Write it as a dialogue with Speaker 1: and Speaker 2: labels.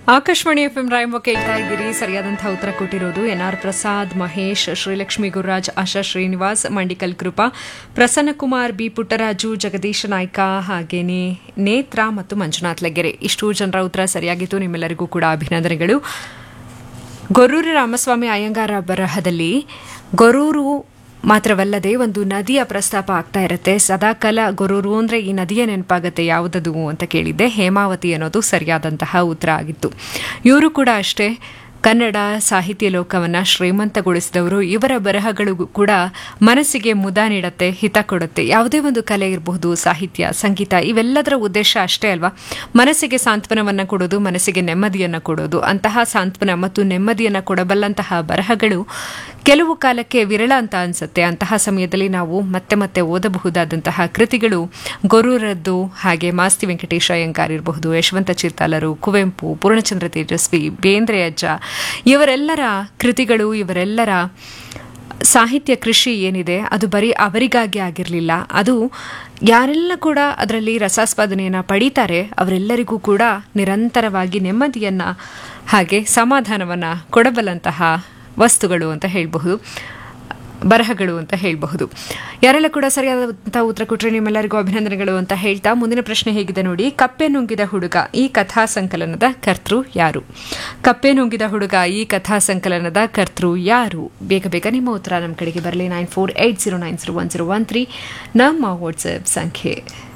Speaker 1: Akashvani F M ರಾಯಂಬ ಕೇಳ್ತಾ ಇದ್ದೀರಿ ಸರಿಯಾದಂತಹ ಉತ್ತರ ಕೊಟ್ಟಿರೋದು N R Prasad Mahesh Srilakshmi Gururaj Asha Srinivas Mandikal Krupa Prasannakumar B Puttaraju Jagadish Naik ಹಾಗೇನೆ ನೇತ್ರ ಮತ್ತು ಮಂಜುನಾಥ್ ಲಗ್ಗೆರೆ ಇಷ್ಟು ಜನರ ಉತ್ತರ ಸರಿಯಾಗಿತ್ತು ನಿಮ್ಮೆಲ್ಲರಿಗೂ ಕೂಡ ಅಭಿನಂದನೆಗಳು ಗೊರೂರು ರಾಮಸ್ವಾಮಿ ಅಯ್ಯಂಗಾರ ಬರಹದಲ್ಲಿ ಗೊರೂರು ಮಾತ್ರವಲ್ಲದೆ ಒಂದು ನದಿಯ ಪ್ರಸ್ತಾಪ ಆಗ್ತಾ ಇರುತ್ತೆ ಸದಾಕಾಲ ಗೊರೂರು ಅಂದರೆ ಈ ನದಿಯ ನೆನಪಾಗತ್ತೆ ಯಾವುದದು ಅಂತ ಕೇಳಿದ್ದೆ ಹೇಮಾವತಿ ಅನ್ನೋದು ಸರಿಯಾದಂತಹ ಉತ್ತರ ಆಗಿತ್ತು ಇವರು ಕೂಡ ಅಷ್ಟೇ ಕನ್ನಡ ಸಾಹಿತ್ಯ ಲೋಕವನ್ನು ಶ್ರೀಮಂತಗೊಳಿಸಿದವರು ಇವರ ಬರಹಗಳು ಕೂಡ ಮನಸ್ಸಿಗೆ ಮುದ ನೀಡುತ್ತೆ ಹಿತ ಕೊಡುತ್ತೆ ಯಾವುದೇ ಒಂದು ಕಲೆ ಇರಬಹುದು ಸಾಹಿತ್ಯ ಸಂಗೀತ ಇವೆಲ್ಲದರ ಉದ್ದೇಶ ಅಷ್ಟೇ ಅಲ್ವಾ ಮನಸ್ಸಿಗೆ ಸಾಂತ್ವನವನ್ನು ಕೊಡೋದು ಮನಸ್ಸಿಗೆ ನೆಮ್ಮದಿಯನ್ನು ಕೊಡೋದು ಅಂತಹ ಸಾಂತ್ವನ ಮತ್ತು ನೆಮ್ಮದಿಯನ್ನು ಕೊಡಬಲ್ಲಂತಹ ಬರಹಗಳು ಕೆಲವು ಕಾಲಕ್ಕೆ ವಿರಳ ಅಂತ ಅನಿಸುತ್ತೆ ಅಂತಹ ಸಮಯದಲ್ಲಿ ನಾವು ಮತ್ತೆ ಮತ್ತೆ ಓದಬಹುದಾದಂತಹ ಕೃತಿಗಳು ಗೊರೂರದ್ದು ಹಾಗೆ ಮಾಸ್ತಿ ವೆಂಕಟೇಶ ಅಯ್ಯಂಗಾರ್ ಇರಬಹುದು ಯಶವಂತ ಚಿರ್ತಾಲರು ಕುವೆಂಪು ಪೂರ್ಣಚಂದ್ರ ತೇಜಸ್ವಿ ಬೇಂದ್ರೆ ಅಜ್ಜ ಇವರೆಲ್ಲರ ಕೃತಿಗಳು ಇವರೆಲ್ಲರ ಸಾಹಿತ್ಯ ಕೃಷಿ ಏನಿದೆ ಅದು ಬರೀ ಅವರಿಗಾಗಿ ಆಗಿರಲಿಲ್ಲ ಅದು ಯಾರೆಲ್ಲ ಕೂಡ ಅದರಲ್ಲಿ ರಸಾಸ್ವಾದನೆಯನ್ನು ಪಡೀತಾರೆ ಅವರೆಲ್ಲರಿಗೂ ಕೂಡ ನಿರಂತರವಾಗಿ ನೆಮ್ಮದಿಯನ್ನು ಹಾಗೆ ಸಮಾಧಾನವನ್ನು ಕೊಡಬಲ್ಲಂತಹ ವಸ್ತುಗಳು ಅಂತ ಹೇಳಬಹುದು ಬರಹಗಳು ಅಂತ ಹೇಳಬಹುದು ಯಾರೆಲ್ಲ ಕೂಡ ಸರಿಯಾದಂಥ ಉತ್ತರ ಕೊಟ್ಟರೆ ನಿಮ್ಮೆಲ್ಲರಿಗೂ ಅಭಿನಂದನೆಗಳು ಅಂತ ಹೇಳ್ತಾ ಮುಂದಿನ ಪ್ರಶ್ನೆ ಹೇಗಿದೆ ನೋಡಿ ಕಪ್ಪೆ ನುಂಗಿದ ಹುಡುಗ ಈ ಕಥಾ ಸಂಕಲನದ ಕರ್ತೃ ಯಾರು ಕಪ್ಪೆ ನುಂಗಿದ ಹುಡುಗ ಈ ಕಥಾ ಸಂಕಲನದ ಕರ್ತೃ ಯಾರು ಬೇಗ ಬೇಗ ನಿಮ್ಮ ಉತ್ತರ ನಮ್ಮ ಕಡೆಗೆ ಬರಲಿ nine four eight zero nine zero one zero one three ನಮ್ಮ ವಾಟ್ಸಪ್ ಸಂಖ್ಯೆ